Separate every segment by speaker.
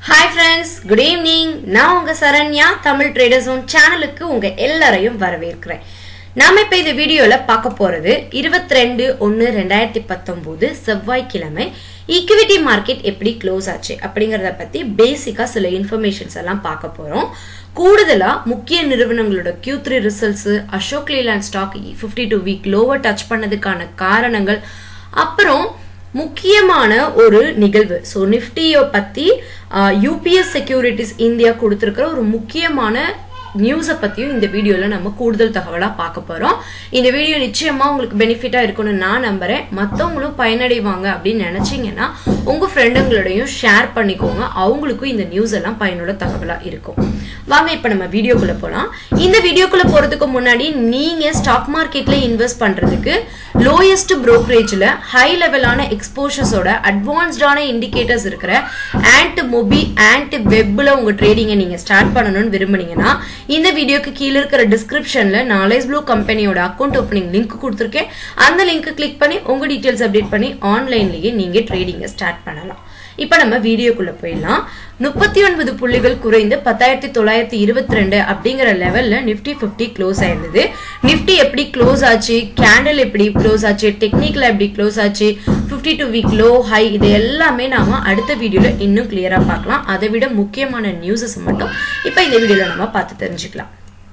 Speaker 1: hi friends good evening நான் உங்க Saranya Tamil traders own சேனலுக்கு உங்க எல்லாரையும் வரவேற்கிறேன் நாம இப்ப இந்த வீடியோல பார்க்க போறது இருபத்தி ரெண்டு ஒன்னு ரெண்டாயிரத்தி பத்தொன்பது செவ்வாய்க்கிழமை ஈக்விட்டி மார்க்கெட் எப்படி க்ளோஸ் ஆச்சு அப்படிங்கறத பத்தி பேசிக்கா சில இன்ஃபர்மேஷன்ஸ் எல்லாம் பார்க்க போறோம் கூடுதலா முக்கிய நிறுவனங்களோட Q3 three results Ashok Leyland stock fifty two week lower touch பண்ணதுக்கான காரணங்கள் அப்புறம் முக்கியமான ஒரு நிகழ்வு ஸோ நிஃப்டியை பற்றி யூபிஎஸ் செக்யூரிட்டிஸ் இந்தியா கொடுத்துருக்கிற ஒரு முக்கியமான நியூஸை பற்றியும் இந்த வீடியோவில் நம்ம கூடுதல் தகவலாக பார்க்க போகிறோம் இந்த வீடியோ நிச்சயமாக உங்களுக்கு பெனிஃபிட்டாக இருக்கும்னு நான் நம்புகிறேன் மற்றவங்களும் பயனடைவாங்க அப்படின்னு நினச்சிங்கன்னா உங்கள் ஃப்ரெண்டுங்களோடையும் ஷேர் பண்ணிக்கோங்க அவங்களுக்கும் இந்த நியூஸ் எல்லாம் பயனுள்ள தகவலாக இருக்கும் வாங்க இப்போ நம்ம வீடியோக்குள்ளே போகலாம் இந்த வீடியோக்குள்ளே போகிறதுக்கு முன்னாடி நீங்கள் ஸ்டாக் மார்க்கெட்டில் இன்வெஸ்ட் பண்ணுறதுக்கு லோயஸ்ட் ப்ரோக்கரேஜில் ஹை லெவலான எக்ஸ்போஷர்ஸோட அட்வான்ஸ்டான இண்டிகேட்டர்ஸ் இருக்கிற ஆண்ட் மொபி ஆண்ட் வெப்பில் உங்கள் ட்ரேடிங்கை நீங்கள் ஸ்டார்ட் பண்ணணும்னு விரும்புனீங்கன்னா இந்த வீடியோக்கு கீழே இருக்கிற டிஸ்கிரிப்ஷனில் நாலேஜ் ப்ளூ கம்பெனியோட அக்கௌண்ட் ஓப்பனிங் லிங்க் கொடுத்துருக்கேன் அந்த லிங்க் கிளிக் பண்ணி உங்கள் டீட்டெயில்ஸ் அப்டேட் பண்ணி ஆன்லைன்லேயே நீங்கள் ட்ரேடிங்கை ஸ்டார்ட் பண்ணலாம் இப்போ நம்ம வீடியோக்குள்ள போயிடலாம் முப்பத்தி ஒன்பது புள்ளிகள் குறைந்து பத்தாயிரத்தி தொள்ளாயிரத்தி இருபத்தி ரெண்டு அப்படிங்கிற லெவல்ல நிஃப்டி ஃபிஃப்டி க்ளோஸ் ஆயிருந்தது நிஃப்டி எப்படி க்ளோஸ் ஆச்சு கேண்டில் எப்படி க்ளோஸ் ஆச்சு டெக்னிக்கலா எப்படி க்ளோஸ் ஆச்சு fifty two week low high இது எல்லாமே நாம அடுத்த வீடியோல இன்னும் கிளியரா பார்க்கலாம் அதை விட முக்கியமான நியூஸஸ் மட்டும் இப்போ இந்த வீடியோல நம்ம பார்த்து தெரிஞ்சுக்கலாம்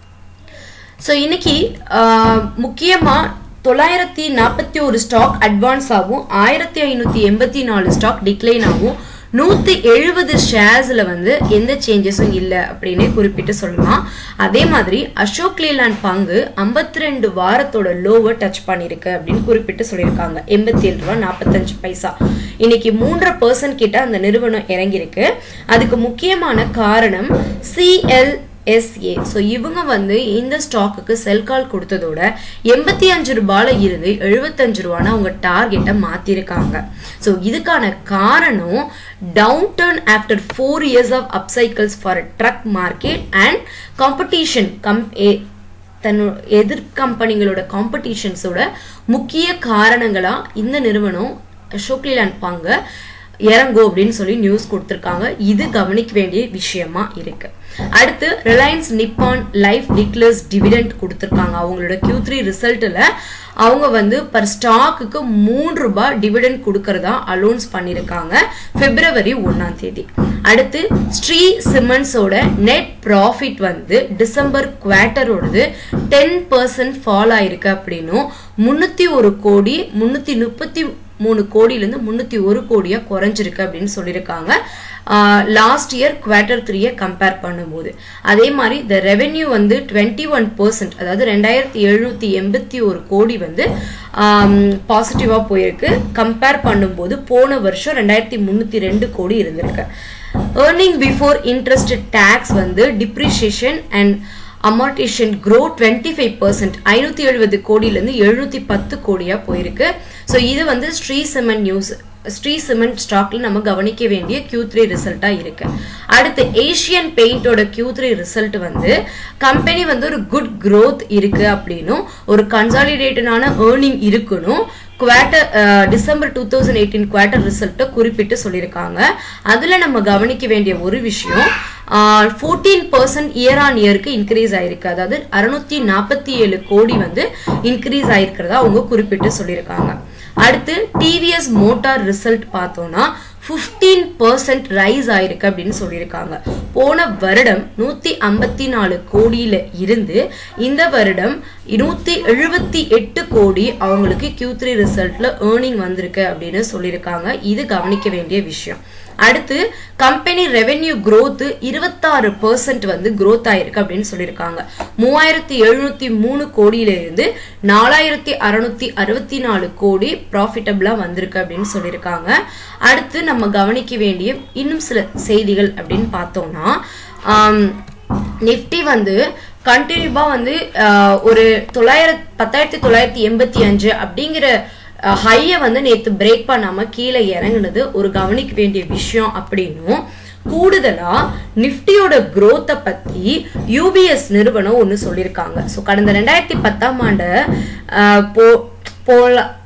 Speaker 1: ஸோ இன்னைக்கு முக்கியமாக தொள்ளாயிரத்தி நாற்பத்தி ஒரு ஸ்டாக் அட்வான்ஸ் ஆகும் ஆயிரத்தி ஐநூற்றி எண்பத்தி நாலு ஸ்டாக் டிக்ளைன் ஆகும் நூற்றி எழுபது ஷேர்ஸில் வந்து எந்த சேஞ்சஸும் இல்லை அப்படின்னு குறிப்பிட்டு சொல்லலாம் அதே மாதிரி அசோக் லேலாண்ட் பங்கு ஐம்பத்தி ரெண்டு வாரத்தோட லோவை டச் பண்ணியிருக்கு அப்படின்னு குறிப்பிட்டு சொல்லியிருக்காங்க எண்பத்தி ஏழு ரூபா நாற்பத்தஞ்சு பைசா இன்னைக்கு மூன்றரை பர்சன்ட் கிட்ட அந்த நிறுவனம் இறங்கியிருக்கு அதுக்கு முக்கியமான காரணம் சிஎல் எஸ்ஏ ஸோ இவங்க வந்து இந்த ஸ்டாக்குக்கு செல் கால் கொடுத்ததோட எண்பத்தி அஞ்சு ரூபாயில இருந்து எழுபத்தஞ்சு ரூபான்னு அவங்க டார்கெட்டை மாத்திருக்காங்க ஸோ இதுக்கான காரணம் downturn after four years of upcycles for truck market and competition கம் தன்னோட எதிர் கம்பெனிகளோட காம்படிஷன்ஸோட முக்கிய காரணங்களா இந்த நிறுவனம் அசோக் லேலாண்ட் பங்க இறங்கும் அப்படின்னு சொல்லி நியூஸ் கொடுத்துருக்காங்க இது கவனிக்க வேண்டிய விஷயமா இருக்கு அடுத்து Reliance Nippon Life declares dividend கொடுத்துருக்காங்க அவங்களோட கியூ த்ரீ ரிசல்ட்டில் அவங்க வந்து பர் ஸ்டாக்குக்கு மூன்று ரூபாய் டிவிடெண்ட் கொடுக்கறதா அலோன்ஸ் பண்ணியிருக்காங்க பிப்ரவரி ஒன்னாம் தேதி அடுத்து ஸ்ரீ சிமெண்ட்ஸோட நெட் ப்ராஃபிட் வந்து டிசம்பர் குவார்ட்டரோடது டென் பர்சன்ட் ஃபால் ஆயிருக்கு அப்படின்னும் முன்னூத்தி ஒரு கோடி முன்னூத்தி முப்பத்தி மூணு கோடியிலேருந்து முந்நூற்றி ஒரு கோடியாக குறைஞ்சிருக்கு அப்படின்னு சொல்லியிருக்காங்க லாஸ்ட் இயர் குவார்ட்டர் த்ரீயை கம்பேர் பண்ணும்போது அதே மாதிரி இந்த ரெவென்யூ வந்து டுவெண்ட்டி ஒன் பர்சன்ட் அதாவது ரெண்டாயிரத்தி எழுநூற்றி எண்பத்தி ஒரு கோடி வந்து பாசிட்டிவாக போயிருக்கு கம்பேர் பண்ணும்போது போன வருஷம் ரெண்டாயிரத்தி முந்நூற்றி ரெண்டு கோடி இருந்திருக்கு ஏர்னிங் பிஃபோர் இன்ட்ரெஸ்ட் டேக்ஸ் வந்து depreciation and amortization grow twenty five percent ஐநூற்றி எழுபது கோடியிலேருந்து எழுநூற்றி பத்து கோடியாக போயிருக்கு ஸோ இது வந்து Shree cement news Shree cement ஸ்டாக்ல நம்ம கவனிக்க வேண்டிய கியூ த்ரீ ரிசல்ட்டா இருக்கு அடுத்து ஏஷியன் பெயிண்டோட கியூ த்ரீ ரிசல்ட் வந்து கம்பெனி வந்து ஒரு குட் க்ரோத் இருக்கு அப்படின்னும் ஒரு கன்சாலிடேட்டடான ஏர்னிங் இருக்கணும் quarter December two thousand eighteen quarter ரிசல்ட்டை குறிப்பிட்டு சொல்லியிருக்காங்க அதில் நம்ம கவனிக்க வேண்டிய ஒரு விஷயம் ஃபோர்டீன் பர்சன்ட் இயர் ஆன் இயருக்கு இன்க்ரீஸ் ஆயிருக்கு அதாவது அறுநூத்தி நாற்பத்தி ஏழு கோடி வந்து இன்க்ரீஸ் ஆயிருக்கிறதா அவங்க குறிப்பிட்டு சொல்லியிருக்காங்க அடுத்து டிவிஎஸ் மோட்டார் ரிசல்ட் பார்த்தோம்னா ஃபிஃப்டீன் பர்சன்ட் ரைஸ் ஆயிருக்கு அப்படின்னு சொல்லியிருக்காங்க போன வருடம் நூற்றி ஐம்பத்தி நாலு கோடியில் இருந்து இந்த வருடம் நூற்றி எழுபத்தி எட்டு கோடி அவங்களுக்கு கியூ த்ரீ ரிசல்ட்ல ஏர்னிங் வந்திருக்கு அப்படின்னு சொல்லியிருக்காங்க இது கவனிக்க வேண்டிய விஷயம் அடுத்து கம்பெனி ரெவென்யூ growth இருபத்தாறு பர்சன்ட் வந்து growth ஆயிருக்கு அப்படின்னு சொல்லியிருக்காங்க மூவாயிரத்தி எழுநூத்தி மூணு கோடியில இருந்து நாலாயிரத்தி அறுநூத்தி அறுபத்தி நாலு கோடி ப்ராஃபிட்டபிளா வந்திருக்கு அப்படின்னு சொல்லியிருக்காங்க அடுத்து நம்ம கவனிக்க வேண்டிய இன்னும் சில செய்திகள் அப்படின்னு பார்த்தோம்னா நிஃப்டி வந்து கண்டினியூவா வந்து ஒரு தொள்ளாயிரத்தி பத்தாயிரத்தி தொள்ளாயிரத்தி எண்பத்தி அஞ்சு அப்படிங்கிற ஹையை வந்து நேற்று பிரேக் பண்ணாம கீழே இறங்குனது ஒரு கவனிக்க வேண்டிய விஷயம் அப்படின்னும் கூடுதலா நிஃப்டியோட குரோத்தை பத்தி யூபிஎஸ் நிறுவனம் ஒன்று சொல்லியிருக்காங்க ஸோ கடந்த ரெண்டாயிரத்தி பத்தாம் ஆண்டு போ போல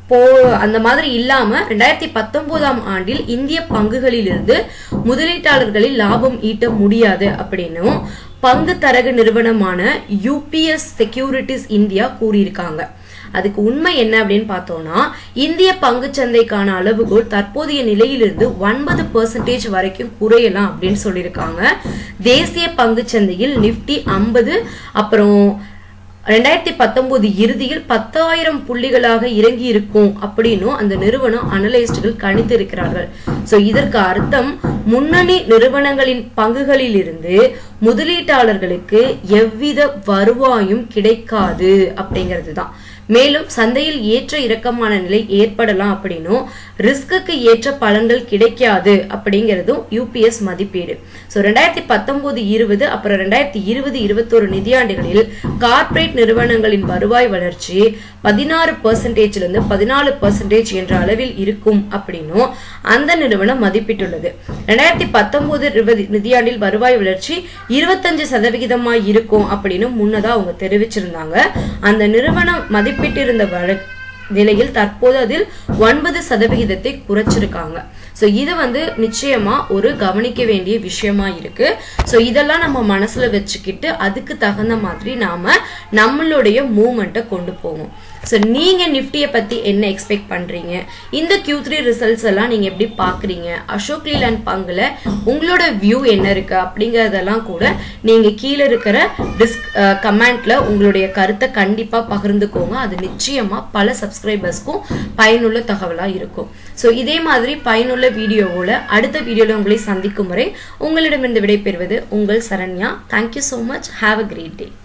Speaker 1: போ அந்த மாதிரி இல்லாம ரெண்டாயிரத்தி பத்தொன்பதாம் ஆண்டில் இந்திய பங்குகளிலிருந்து முதலீட்டாளர்களில் லாபம் ஈட்ட முடியாது அப்படின்னும் பங்கு தரகு நிறுவனமான யூபிஎஸ் செக்யூரிட்டிஸ் இந்தியா கூறியிருக்காங்க அதுக்கு உண்மை என்ன அப்படின்னு பார்த்தோம்னா இந்திய பங்குச்சந்தைக்கான அளவுகோல் தற்போதைய நிலையிலிருந்து ஒன்பது பெர்சன்டேஜ் வரைக்கும் குறையலாம் அப்படின்னு சொல்லியிருக்காங்க தேசிய பங்குச்சந்தையில் நிப்டி ஐம்பது அப்புறம் ரெண்டாயிரத்தி பத்தொன்பது இறுதியில் பத்தாயிரம் புள்ளிகளாக இறங்கி இருக்கும் அப்படின்னும் அந்த நிறுவனம் அனலிஸ்டுகள் கணித்து இருக்கிறார்கள் சோ இதற்கு அர்த்தம் முன்னணி நிறுவனங்களின் பங்குகளிலிருந்து முதலீட்டாளர்களுக்கு எவ்வித வருவாயும் கிடைக்காது அப்படிங்கிறது தான் மேலும் சந்தையில் ஏற்ற இறக்கமான நிலை ஏற்படலாம் அப்படின்னும் ரிஸ்க்கு ஏற்ற பலன்கள் கிடைக்காது அப்படிங்கிறதும் யூபிஎஸ் மதிப்பீடு ஸோ ரெண்டாயிரத்தி பத்தொன்பது இருபது அப்புறம் ரெண்டாயிரத்தி இருபது இருபத்தோரு நிதியாண்டுகளில் கார்ப்பரேட் நிறுவனங்களின் வருவாய் வளர்ச்சி பதினாறு பர்சன்டேஜ்ல இருந்து பதினாலு பர்சன்டேஜ் என்ற அளவில் இருக்கும் அப்படின்னும் அந்த நிறுவனம் மதிப்பிட்டுள்ளது ரெண்டாயிரத்தி பத்தொன்பது இருபது நிதியாண்டில் வருவாய் வளர்ச்சி இருபத்தஞ்சு சதவிகிதமா இருக்கும் அப்படின்னு முன்னதா அவங்க தெரிவிச்சிருந்தாங்க அந்த நிறுவனம் மதிப்பிட்டிருந்த வழ நிலையில் தற்போது அதில் ஒன்பது சதவிகிதத்தை குறைச்சிருக்காங்க ஸோ இது வந்து நிச்சயமா ஒரு கவனிக்க வேண்டிய விஷயமா இருக்கு ஸோ இதெல்லாம் நம்ம மனசுல வச்சுக்கிட்டு அதுக்கு தகுந்த மாதிரி நாம நம்மளுடைய மூமெண்ட்டை கொண்டு போவோம் ஸோ நீங்க நிஃப்டியை பத்தி என்ன எக்ஸ்பெக்ட் பண்றீங்க இந்த கியூ த்ரீ ரிசல்ட்ஸ் எல்லாம் நீங்க எப்படி பாக்குறீங்க அசோக் லீலாண்ட் பங்குல உங்களோட வியூ என்ன இருக்கு அப்படிங்கறதெல்லாம் கூட நீங்க கீழே இருக்கிற டிஸ்க் கமெண்ட்ல உங்களுடைய கருத்தை கண்டிப்பா பகிர்ந்துக்கோங்க அது நிச்சயமா பல சப்ஸ்கிரைபர்ஸ்க்கும் பயனுள்ள தகவலா இருக்கும் ஸோ இதே மாதிரி பயனுள்ள வீடியோவோட அடுத்த வீடியோல உங்களை சந்திக்கும் வரை உங்களிடமிருந்து விடைபெறுவது உங்கள் Saranya thank you so much have a great day